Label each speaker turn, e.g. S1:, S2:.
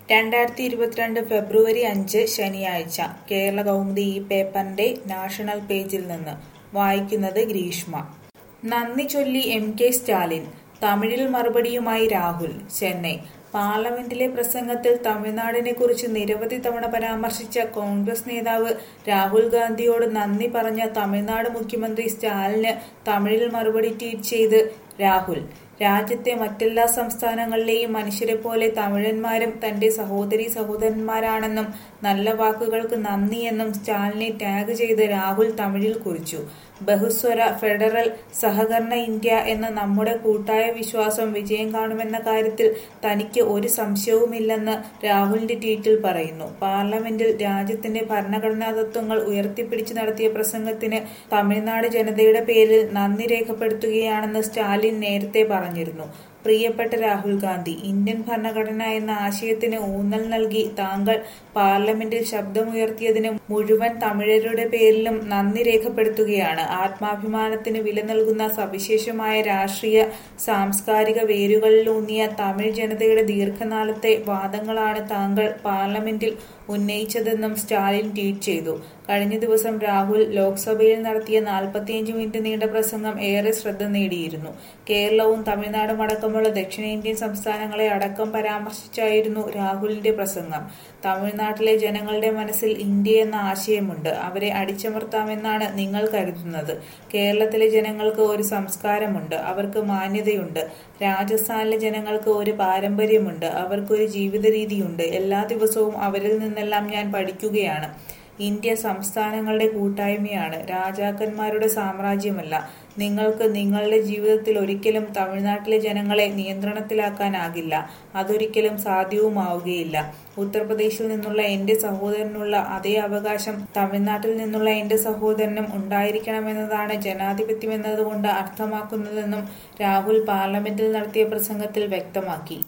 S1: രണ്ടായിരത്തി ഇരുപത്തിരണ്ട് ഫെബ്രുവരി അഞ്ച് ശനിയാഴ്ച കേരള കൗമുദി ഈ പേപ്പറിന്റെ നാഷണൽ പേജിൽ നിന്ന് വായിക്കുന്നത് ഗ്രീഷ്മ നന്ദി ചൊല്ലി എം കെ സ്റ്റാലിൻ തമിഴിൽ മറുപടിയുമായി രാഹുൽ ചെന്നൈ പാർലമെന്റിലെ പ്രസംഗത്തിൽ തമിഴ്നാടിനെ കുറിച്ച് നിരവധി തവണ പരാമർശിച്ച കോൺഗ്രസ് നേതാവ് രാഹുൽ ഗാന്ധിയോട് നന്ദി പറഞ്ഞ തമിഴ്നാട് മുഖ്യമന്ത്രി സ്റ്റാലിന് തമിഴിൽ മറുപടി ട്വീറ്റ് ചെയ്ത് രാഹുൽ രാജ്യത്തെ മറ്റെല്ലാ സംസ്ഥാനങ്ങളിലെയും മനുഷ്യരെ പോലെ തമിഴന്മാരും തന്റെ സഹോദരി സഹോദരന്മാരാണെന്നും നല്ല വാക്കുകൾക്ക് നന്ദിയെന്നും സ്റ്റാലിനെ ടാഗ് ചെയ്ത് രാഹുൽ തമിഴിൽ കുറിച്ചു ബഹുസ്വര ഫെഡറൽ സഹകരണ ഇന്ത്യ എന്ന നമ്മുടെ കൂട്ടായ വിശ്വാസം വിജയം കാണുമെന്ന കാര്യത്തിൽ തനിക്ക് ഒരു സംശയവുമില്ലെന്ന് രാഹുലിന്റെ ട്വീറ്റിൽ പറയുന്നു പാർലമെന്റിൽ രാജ്യത്തിന്റെ ഭരണഘടനാ തത്വങ്ങൾ ഉയർത്തിപ്പിടിച്ച് നടത്തിയ പ്രസംഗത്തിന് തമിഴ്നാട് ജനതയുടെ പേരിൽ നന്ദി രേഖപ്പെടുത്തുകയാണെന്ന് സ്റ്റാലിൻ നേരത്തെ പറഞ്ഞിരുന്നു പ്രിയപ്പെട്ട രാഹുൽ ഗാന്ധി ഇന്ത്യൻ ഭരണഘടന എന്ന ആശയത്തിന് ഊന്നൽ നൽകി താങ്കൾ പാർലമെന്റിൽ ശബ്ദമുയർത്തിയതിന് മുഴുവൻ തമിഴരുടെ പേരിലും നന്ദി രേഖപ്പെടുത്തുകയാണ് ആത്മാഭിമാനത്തിന് വില നൽകുന്ന സവിശേഷമായ രാഷ്ട്രീയ സാംസ്കാരിക വേരുകളിലൂന്നിയ തമിഴ് ജനതയുടെ ദീർഘനാളത്തെ വാദങ്ങളാണ് താങ്കൾ പാർലമെന്റിൽ ഉന്നയിച്ചതെന്നും സ്റ്റാലിൻ ട്വീറ്റ് ചെയ്തു കഴിഞ്ഞ ദിവസം രാഹുൽ ലോക്സഭയിൽ നടത്തിയ നാൽപ്പത്തിയഞ്ച് മിനിറ്റ് നീണ്ട പ്രസംഗം ഏറെ ശ്രദ്ധ നേടിയിരുന്നു കേരളവും തമിഴ്നാടും അടക്കമുള്ള ദക്ഷിണേന്ത്യൻ സംസ്ഥാനങ്ങളെ അടക്കം പരാമർശിച്ചായിരുന്നു രാഹുലിന്റെ പ്രസംഗം തമിഴ്നാട്ടിലെ ജനങ്ങളുടെ മനസ്സിൽ ഇന്ത്യ എന്ന ആശയമുണ്ട് അവരെ അടിച്ചമർത്താമെന്നാണ് നിങ്ങൾ കരുതുന്നത് കേരളത്തിലെ ജനങ്ങൾക്ക് ഒരു സംസ്കാരമുണ്ട് അവർക്ക് മാന്യതയുണ്ട് രാജസ്ഥാനിലെ ജനങ്ങൾക്ക് ഒരു പാരമ്പര്യമുണ്ട് അവർക്കൊരു ജീവിത രീതിയുണ്ട് എല്ലാ ദിവസവും അവരിൽ നിന്നെല്ലാം ഞാൻ പഠിക്കുകയാണ് ഇന്ത്യ സംസ്ഥാനങ്ങളുടെ കൂട്ടായ്മയാണ് രാജാക്കന്മാരുടെ സാമ്രാജ്യമല്ല നിങ്ങൾക്ക് നിങ്ങളുടെ ജീവിതത്തിൽ ഒരിക്കലും തമിഴ്നാട്ടിലെ ജനങ്ങളെ നിയന്ത്രണത്തിലാക്കാനാകില്ല അതൊരിക്കലും സാധ്യവുമാവുകയില്ല ഉത്തർപ്രദേശിൽ നിന്നുള്ള എന്റെ സഹോദരനുള്ള അതേ അവകാശം തമിഴ്നാട്ടിൽ നിന്നുള്ള എന്റെ സഹോദരനും ഉണ്ടായിരിക്കണമെന്നതാണ് ജനാധിപത്യം എന്നതുകൊണ്ട് അർത്ഥമാക്കുന്നതെന്നും രാഹുൽ പാർലമെന്റിൽ നടത്തിയ പ്രസംഗത്തിൽ വ്യക്തമാക്കി